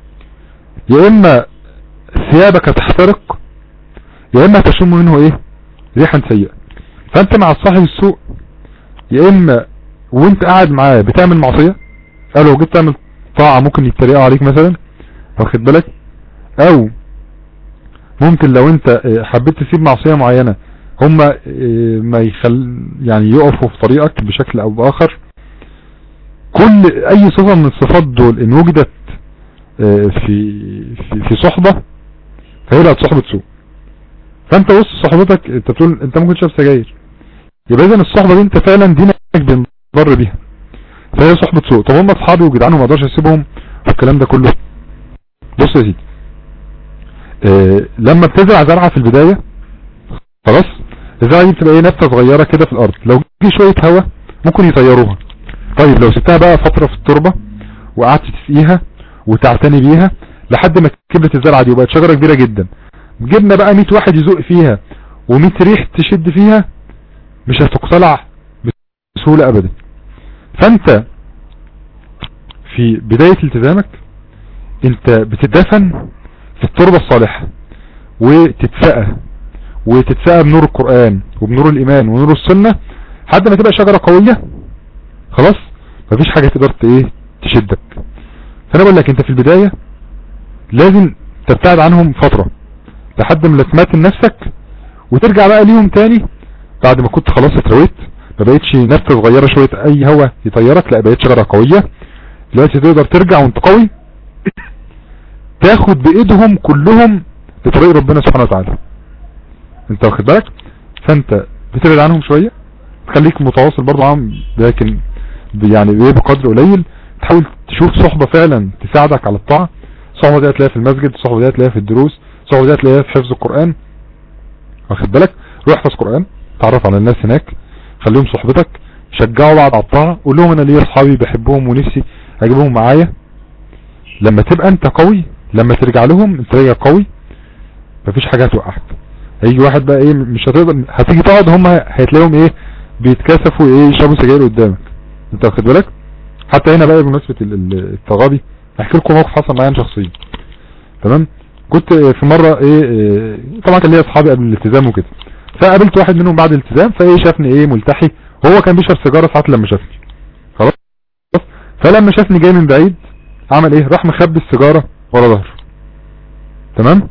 يا اما ثيابك هتحترق يا اما تشم منه ايه ريحا سيئة فانت مع صاحب السوء يا اما وانت قاعد معاه بتعمل معصية او لو جيت تعمل طاعة ممكن يتريقوا عليك مثلا واخد بالك او ممكن لو انت اه، حبيت تسيب معصية معينة هما اه، ما يخل يعني يقفوا في طريقك بشكل او باخر كل اي صفة من الصفات دول ان وجدت اه، في في, في صحبة فهي بقت صحبة سوء فانت وسط صحبتك انت تقول انت ممكن تشرب سجاير يبقى اذا الصحبة دي انت فعلا دينك بينضر بيها فهي صحبة سوء طب هم اصحابي وجدعانهم ما اقدرش اسيبهم والكلام ده كله بص يا سيدي اه لما بتزرع زرعة في البداية خلاص الزرعة دي بتبقى ايه نبتة صغيرة كده في الارض لو جه شوية هوا ممكن يطيروها طيب لو سبتها بقى فترة في التربة وقعدت تسقيها وتعتني بيها لحد ما كبرت الزرعة دي وبقت شجرة كبيرة جدا جبنا بقى 100 واحد يزق فيها و100 ريح تشد فيها مش هتقتلع بسهولة ابدا فانت في بداية التزامك انت بتدفن في التربة الصالحة وتتسقى وتتسقى بنور القرآن وبنور الايمان ونور السنة لحد ما تبقى شجرة قوية خلاص مفيش حاجة تقدر ايه تشدك فانا بقول لك انت في البداية لازم تبتعد عنهم فترة لحد ما تماتن نفسك وترجع بقى ليهم تاني بعد ما كنت خلاص اترويت ما بقتش نفسه صغيرة شوية اي هوا يطيرك لا بقيت شجرة قوية دلوقتي تقدر ترجع وانت قوي تاخد بايدهم كلهم لطريق ربنا سبحانه وتعالى انت واخد بالك فانت بتبعد عنهم شوية تخليك متواصل برضه معاهم لكن يعني بايه بقدر قليل تحاول تشوف صحبة فعلا تساعدك على الطاعة صحبة دي هتلاقيها في المسجد صحبة دي هتلاقيها في الدروس صحبة دي هتلاقيها في حفظ القرآن واخد بالك روح احفظ قرآن تعرف على الناس هناك خليهم صحبتك شجعوا بعض على الطاعة قول لهم انا ليا اصحابي بحبهم ونفسي اجيبهم معايا لما تبقى انت قوي لما ترجع لهم انت راجع قوي مفيش حاجة هتوقعك هيجي واحد بقى ايه مش هتقدر هتيجي تقعد هم هتلاقيهم ايه بيتكسفوا ايه يشربوا سجاير قدامك انت واخد بالك حتى هنا بقى بمناسبة التغابي احكي لكم موقف حصل معايا شخصيا تمام كنت في مرة ايه, إيه طبعا كان ليا اصحابي قبل الالتزام وكده فقابلت واحد منهم بعد الالتزام فايه شافني ايه ملتحي وهو كان بيشرب سيجارة ساعات لما شافني خلاص فلما شافني جاي من بعيد عمل ايه راح مخبي السيجارة ورا ظهره تمام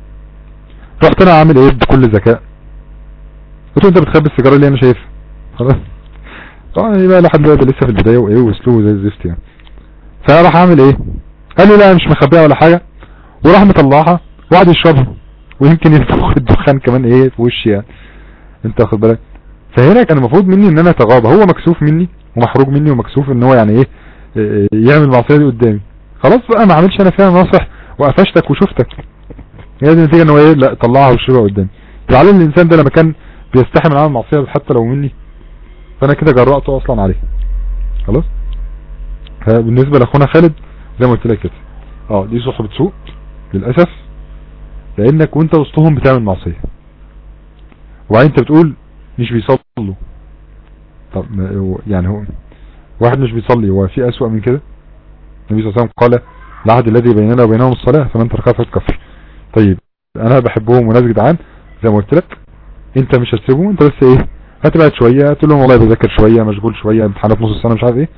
رحت انا عامل ايه بكل ذكاء قلت له انت بتخبي السيجاره اللي انا شايفها خلاص طبعا ايه بقى لحد دلوقتي لسه في البدايه وايه واسلوبه زي الزفت يعني فراح اعمل ايه قال لي لا مش مخبيها ولا حاجه وراح مطلعها وقعد يشربها ويمكن ينفخ الدخان كمان ايه في وشي يعني انت واخد بالك فهنا كان المفروض مني ان انا اتغاضى هو مكسوف مني ومحروج مني ومكسوف ان هو يعني ايه إيه يعمل المعصيه دي قدامي خلاص بقى ما عملش انا فيها ناصح وقفشتك وشفتك هي دي النتيجه ان هو ايه لا طلعها وشربها قدامي فعلى الانسان ده لما كان بيستحي من عمل معصيه حتى لو مني فانا كده جرأته اصلا عليه خلاص فبالنسبه لاخونا خالد زي ما قلت لك كده اه دي صحبه سوء للاسف لانك وانت وسطهم بتعمل معصيه وبعدين انت بتقول مش بيصلوا طب يعني هو واحد مش بيصلي هو في اسوأ من كده النبي صلى الله عليه وسلم قال العهد الذي بيننا وبينهم الصلاة فمن تركها فقد كفر طيب انا بحبهم وناس جدعان زي ما قلت لك انت مش هتسيبهم انت بس ايه هتبعد شوية تقول لهم والله بذاكر شوية مشغول شوية امتحانات نص السنة مش عارف ايه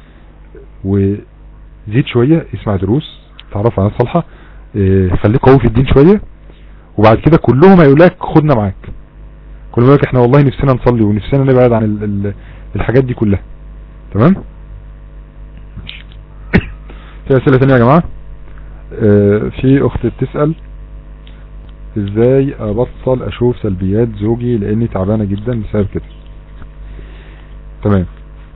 وزيد شوية اسمع دروس تعرف على صالحة إيه خليك قوي في الدين شوية وبعد كده كلهم هيقول لك خدنا معاك كلهم يقول لك احنا والله نفسنا نصلي ونفسنا نبعد عن ال ال الحاجات دي كلها تمام في اسئلة ثانية يا جماعة اه في اخت بتسأل ازاي ابطل اشوف سلبيات زوجي لاني تعبانة جدا بسبب كده تمام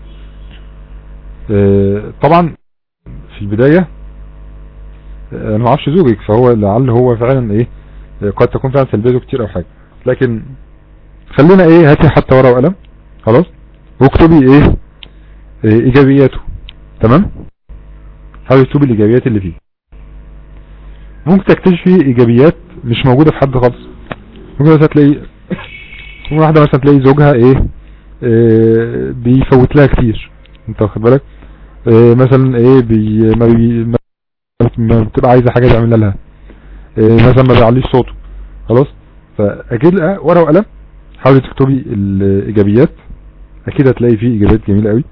اه طبعا في البداية اه انا ما اعرفش زوجك فهو لعل هو فعلا ايه قد تكون فعلا سلبيته كتير او حاجة لكن خلينا ايه هاتي حتى ورقة وقلم خلاص واكتبي ايه, ايه ايجابياته تمام حاول تكتبي الايجابيات اللي فيه ممكن تكتشفي ايجابيات مش موجودة في حد خالص ممكن مثلا تلاقي ممكن واحدة مثلا تلاقي زوجها ايه, إيه بيفوت لها كتير انت واخد بالك إيه مثلا ايه بي ما, بي ما بتبقى عايزة حاجة تعملها لها إيه مثلا ما بيعليش صوته خلاص فاجيب لها ورقة وقلم حاولي تكتبي الايجابيات اكيد هتلاقي فيه ايجابيات جميلة قوي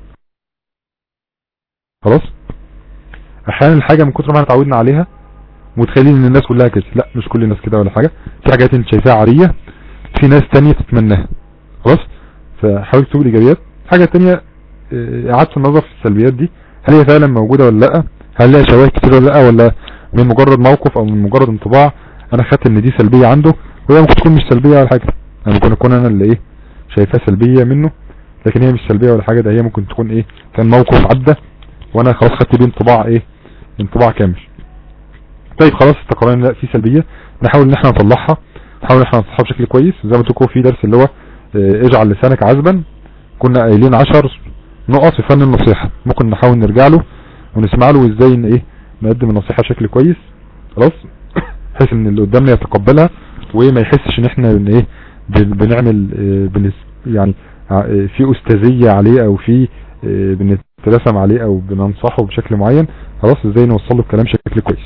خلاص احيانا الحاجة من كتر ما احنا اتعودنا عليها متخيلين ان الناس كلها كده لا مش كل الناس كده ولا حاجة في حاجات انت شايفاها عارية في ناس تانية تتمناها خلاص فحاول تكتب الايجابيات حاجة تانية اه، اعادة النظر في السلبيات دي هل هي فعلا موجودة ولا لا هل لها شواهد كتير ولا لا ولا من مجرد موقف او من مجرد انطباع انا خدت ان دي سلبية عنده وهي ممكن تكون مش سلبية ولا حاجة يعني ممكن اكون انا اللي ايه شايفاها سلبية منه لكن هي مش سلبية ولا حاجة ده هي ممكن تكون ايه كان موقف عدى وانا خلاص خدت بيه انطباع ايه انطباع كامل طيب خلاص استقرينا لا في سلبية نحاول ان احنا نطلعها نحاول ان احنا نصحها بشكل كويس زي ما قلت لكم في درس اللي هو اه، اجعل لسانك عذبا كنا قايلين عشر نقط في فن النصيحة ممكن نحاول نرجع له ونسمع له ازاي ان ايه نقدم النصيحة بشكل كويس خلاص بحيث ان اللي قدامنا يتقبلها وما يحسش ان احنا ان ايه بن- بنعمل اه، بنس يعني ع- اه، في استاذية عليه او في اه، بنتلسم عليه او بننصحه بشكل معين خلاص ازاي نوصل له الكلام بشكل كويس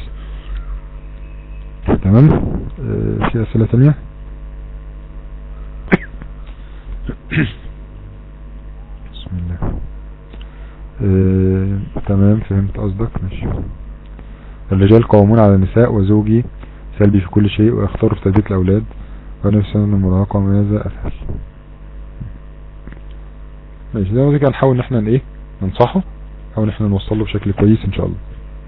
تمام اه، في اسئلة تانية بسم الله اه، تمام فهمت قصدك ماشي الرجال قوامون على النساء وزوجي سلبي في كل شيء ويختار في تربية الأولاد ونفس سنة المراهقة وماذا أفعل ماشي ده كده نحاول ان احنا ايه ننصحه او ان احنا نوصل له بشكل كويس ان شاء الله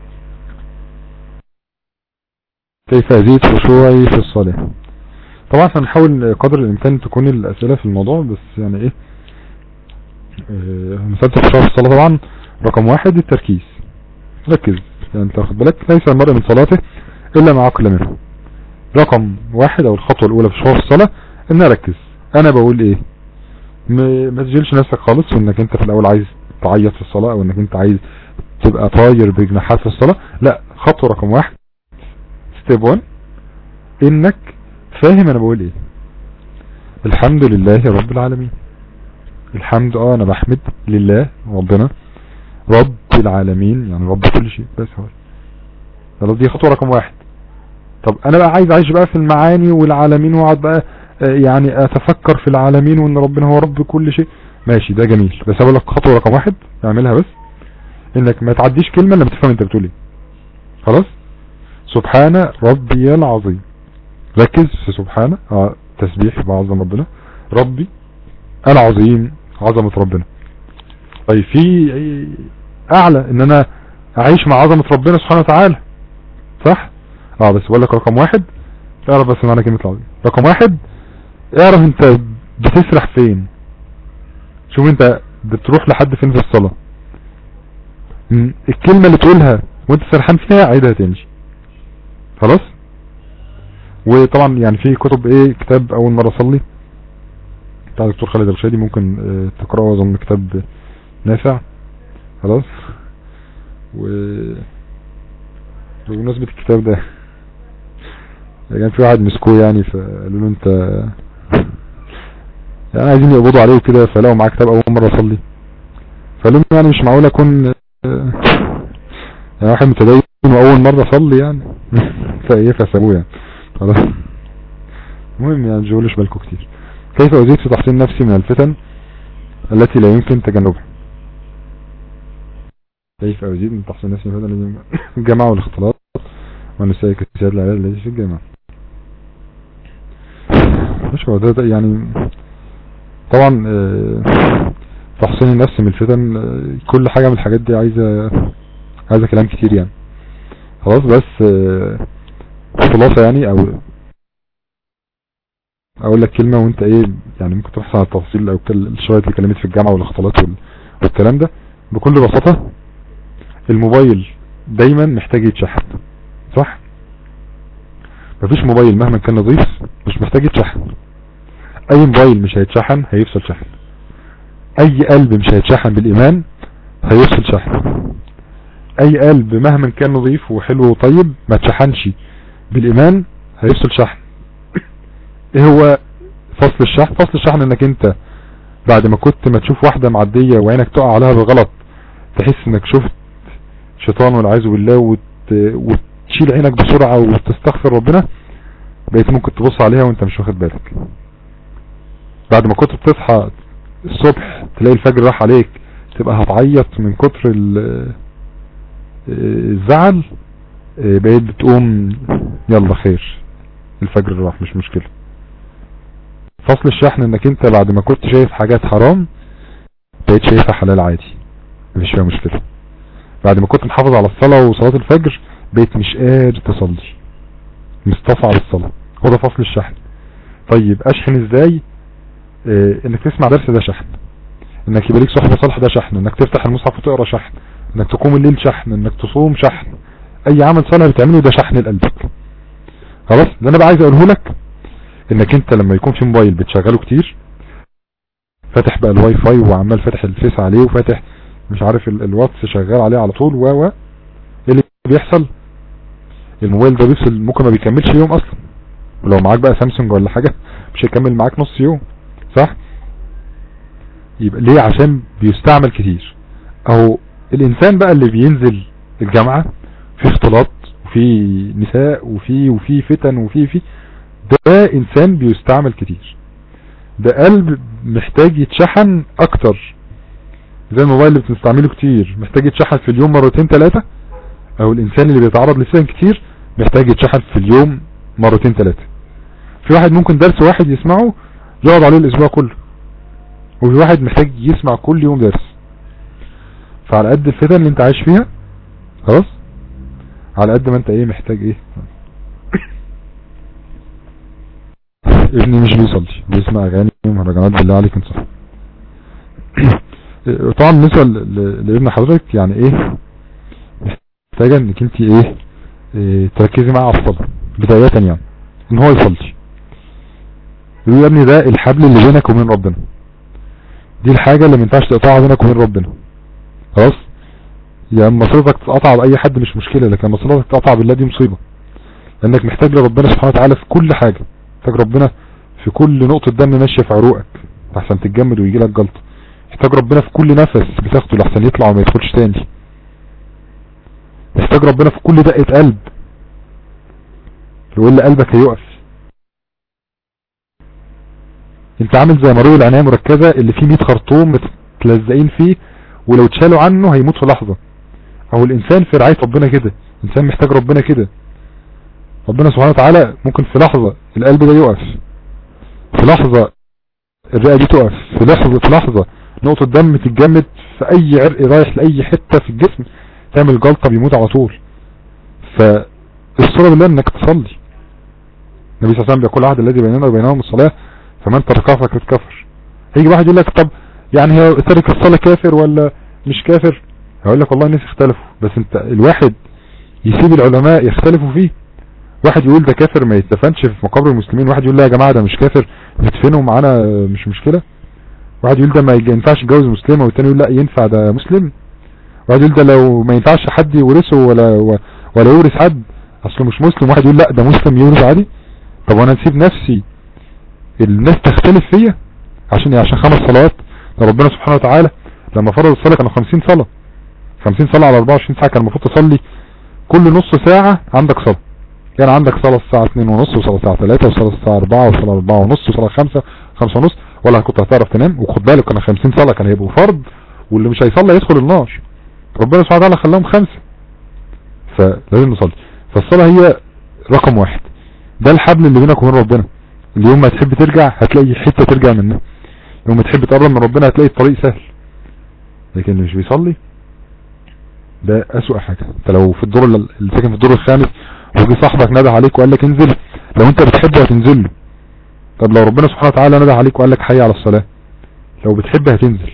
كيف ازيد خشوعي في الصلاة طبعا احنا هنحاول قدر الامكان تكون الاسئلة في الموضوع بس يعني ايه اه، مسألة الخشوع في الصلاة طبعا رقم واحد التركيز ركز يعني انت واخد بالك ليس المرء من صلاته الا ما عقل منه رقم واحد او الخطوة الاولى في الخشوع في الصلاة ان اركز انا بقول ايه م- ما تشغلش نفسك خالص وانك انت في الاول عايز تعيط في الصلاة او انك انت عايز تبقى طاير بجناحات في الصلاة لا خطوة رقم واحد ستيب 1 انك فاهم انا بقول ايه الحمد لله رب العالمين الحمد اه انا بحمد لله ربنا رب العالمين يعني رب كل شيء بس هو خلاص دي خطوة رقم واحد طب انا بقى عايز اعيش بقى في المعاني والعالمين واقعد بقى آه، يعني اتفكر في العالمين وان ربنا هو رب كل شيء ماشي ده جميل بس اقول لك خطوة رقم واحد اعملها بس انك ما تعديش كلمة لما تفهم انت بتقول ايه خلاص سبحان ربي العظيم ركز في سبحانه اه تسبيح بعظم ربنا ربي العظيم عظمة ربنا طيب في اعلى ان انا اعيش مع عظمة ربنا سبحانه وتعالى صح اه بس بقول لك رقم واحد اعرف بس معنى كلمة العظيم رقم واحد اعرف انت بتسرح فين شوف انت بتروح لحد فين في الصلاة م، الكلمة اللي تقولها وانت سرحان فيها عيدها تاني خلاص وطبعا يعني في كتب ايه كتاب اول مرة اصلي بتاع الدكتور خالد الرشادي ممكن اه تقرأه اظن كتاب نافع خلاص و بمناسبة الكتاب ده كان يعني في واحد مسكوه يعني فقالوا له انت يعني عايزين يقبضوا عليه كده فلقوا معاه كتاب اول مرة اصلي فقالوا له يعني مش معقول اكون يعني واحد متدين واول مرة اصلي يعني فايه فسابوه يعني خلاص المهم يعني مجولش بالكم كتير كيف ازيد في تحصين نفسي من الفتن التي لا يمكن تجنبها كيف ازيد من تحصين نفسي من الفتن التي يمكن الجامعة والاختلاط والنساء كسياد العلاج الذي في الجامعة مش هو ده يعني طبعا آه، تحصين النفس من الفتن آه، كل حاجة من الحاجات دي عايزة عايزة كلام كتير يعني خلاص بس آه، خلاصة يعني او اقول لك كلمة وانت ايه يعني ممكن تبحث عن التفاصيل او كل- شوية اللي كلمت في الجامعة والاختلاط وال- والكلام ده بكل بساطة الموبايل دايما محتاج يتشحن صح مفيش موبايل مهما كان نظيف مش محتاج يتشحن اي موبايل مش هيتشحن هيفصل شحن اي قلب مش هيتشحن بالايمان هيفصل شحن اي قلب مهما كان نظيف وحلو وطيب ما تشحنش بالايمان هيفصل شحن ايه هو فصل الشحن فصل الشحن انك انت بعد ما كنت ما تشوف واحدة معدية وعينك تقع عليها بغلط تحس انك شفت شيطان والعياذ بالله وت... وتشيل عينك بسرعة وتستغفر ربنا بقيت ممكن تبص عليها وانت مش واخد بالك بعد ما كنت بتصحى الصبح تلاقي الفجر راح عليك تبقى هتعيط من كتر ال- الزعل بقيت بتقوم يلا خير الفجر راح مش مشكلة فصل الشحن انك انت بعد ما كنت شايف حاجات حرام بقيت شايفها حلال عادي مفيش فيها مشكلة بعد ما كنت محافظ على الصلاة وصلاة الفجر بقيت مش قادر تصلي مستصعب الصلاة هو ده فصل الشحن طيب اشحن ازاي اه انك تسمع درس ده شحن انك يبقى ليك صحبة صالحة ده شحن انك تفتح المصحف وتقرا شحن انك تقوم الليل شحن انك تصوم شحن اي عمل صالح بتعمله ده شحن لقلبك خلاص اللي انا بقى عايز اقوله لك انك انت لما يكون في موبايل بتشغله كتير فاتح بقى الواي فاي وعمال فاتح الفيس عليه وفاتح مش عارف ال- الواتس شغال عليه على طول و و ايه اللي بيحصل الموبايل ده بيفصل ممكن ما بيكملش يوم اصلا ولو معاك بقى سامسونج ولا حاجة مش هيكمل معاك نص يوم صح يبقى ليه عشان بيستعمل كتير او الانسان بقى اللي بينزل الجامعة في اختلاط وفي نساء وفي وفي فتن وفي في ده انسان بيستعمل كتير ده قلب محتاج يتشحن اكتر زي الموبايل اللي بتستعمله كتير محتاج يتشحن في اليوم مرتين ثلاثة او الانسان اللي بيتعرض لفتن كتير محتاج يتشحن في اليوم مرتين ثلاثة في واحد ممكن درس واحد يسمعه يقعد عليه الاسبوع كله وفي واحد محتاج يسمع كل يوم درس فعلى قد الفتن اللي انت عايش فيها خلاص على قد ما انت ايه محتاج ايه ابني مش بيصلي بيسمع اغاني ومهرجانات بالله عليك انصح طبعا بالنسبه ل- ل- لابن حضرتك يعني ايه محتاجه انك انت ايه, إيه تركزي معاه على الصلاه بدايه يعني ان هو يصلي يقول يا ابني ده الحبل اللي بينك وبين ربنا دي الحاجه اللي ما ينفعش تقطعها بينك وبين ربنا خلاص يا اما صلتك تتقطع باي حد مش مشكله لكن لما صلتك تتقطع بالله دي مصيبه لانك محتاج لربنا سبحانه وتعالى في كل حاجه محتاج ربنا في كل نقطه دم ماشيه في عروقك لحسن تتجمد ويجي لك جلطه محتاج ربنا في كل نفس بتاخده لحسن يطلع وما يدخلش تاني محتاج ربنا في كل دقه قلب يقول لي قلبك هيقف انت عامل زي مريض العنايه المركزه اللي فيه 100 خرطوم متلزقين فيه ولو اتشالوا عنه هيموت في لحظه او الانسان في رعايه ربنا كده انسان محتاج ربنا كده ربنا سبحانه وتعالى ممكن في لحظه القلب ده يقف في لحظه الرئه دي تقف في لحظه في لحظه نقطه دم تتجمد في اي عرق رايح لاي حته في الجسم تعمل جلطه بيموت على طول فالصلاه بالله انك تصلي النبي صلى الله عليه وسلم بيقول العهد الذي بيننا وبينهم الصلاه فمن تركها فقد كفر هيجي واحد يقول لك طب يعني هي ترك الصلاه كافر ولا مش كافر هقول لك والله الناس اختلفوا بس انت الواحد يسيب العلماء يختلفوا فيه واحد يقول ده كافر ما يتدفنش في مقابر المسلمين واحد يقول لا يا جماعة ده مش كافر ندفنه معانا مش مشكلة واحد يقول ده ما ينفعش يتجوز مسلمة والتاني يقول لا ينفع ده مسلم واحد يقول ده لو ما ينفعش حد يورثه ولا ولا يورث حد اصله مش مسلم واحد يقول لا ده مسلم يورث عادي طب وانا نسيب نفسي الناس تختلف فيا عشان عشان خمس صلوات ده ربنا سبحانه وتعالى لما فرض الصلاة كانوا 50 صلاة 50 صلاة على 24 ساعة كان المفروض تصلي كل نص ساعة عندك صلاة يعني عندك صلاة الساعة 2 ونص وصلاة الساعة 3 وصلاة الساعة 4 وصلاة 4 ونص وصلاة 5 5 ونص ولا كنت هتعرف تنام وخد بالك كانوا 50 صلاة كانوا هيبقوا فرض واللي مش هيصلي يدخل النار ربنا سبحانه وتعالى خلاهم خمسة فلازم نصلي فالصلاة هي رقم واحد ده الحبل اللي بينك وبين ربنا اليوم ما تحب ترجع هتلاقي حتة ترجع منها يوم ما تحب تقرب من ربنا هتلاقي الطريق سهل لكن اللي مش بيصلي ده اسوأ حاجة انت لو في الدور اللي ساكن في الدور الخامس وجي صاحبك نده عليك وقال لك انزل لو انت بتحبه هتنزل له طب لو ربنا سبحانه وتعالى نده عليك وقال لك حي على الصلاة لو بتحب هتنزل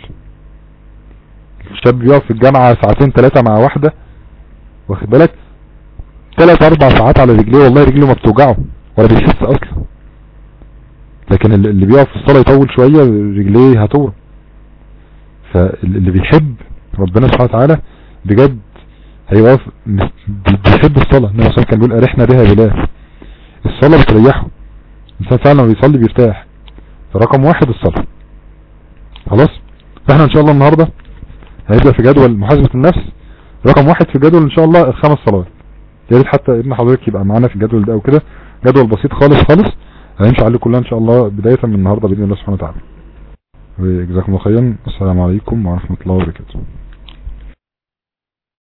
الشاب بيقف في الجامعة ساعتين ثلاثة مع واحدة واخد بالك ثلاث اربع ساعات على رجليه والله رجله ما بتوجعه ولا بيحس اصلا لكن اللي بيقف في الصلاة يطول شوية رجليه هتورم فاللي بيحب ربنا سبحانه وتعالى بجد هيقف بيحب الصلاة النبي صلى كان بيقول ارحنا بها بلال الصلاة بتريحه الانسان فعلا لما بيصلي بيرتاح فرقم واحد الصلاة خلاص فاحنا ان شاء الله النهاردة هنبدأ في جدول محاسبة النفس رقم واحد في الجدول ان شاء الله الخمس صلوات يا ريت حتى ابن حضرتك يبقى معانا في الجدول ده او كده جدول بسيط خالص خالص هنمشي عليه كلها ان شاء الله بداية من النهاردة بإذن الله سبحانه وتعالى وجزاكم الله خيرا السلام عليكم ورحمة الله وبركاته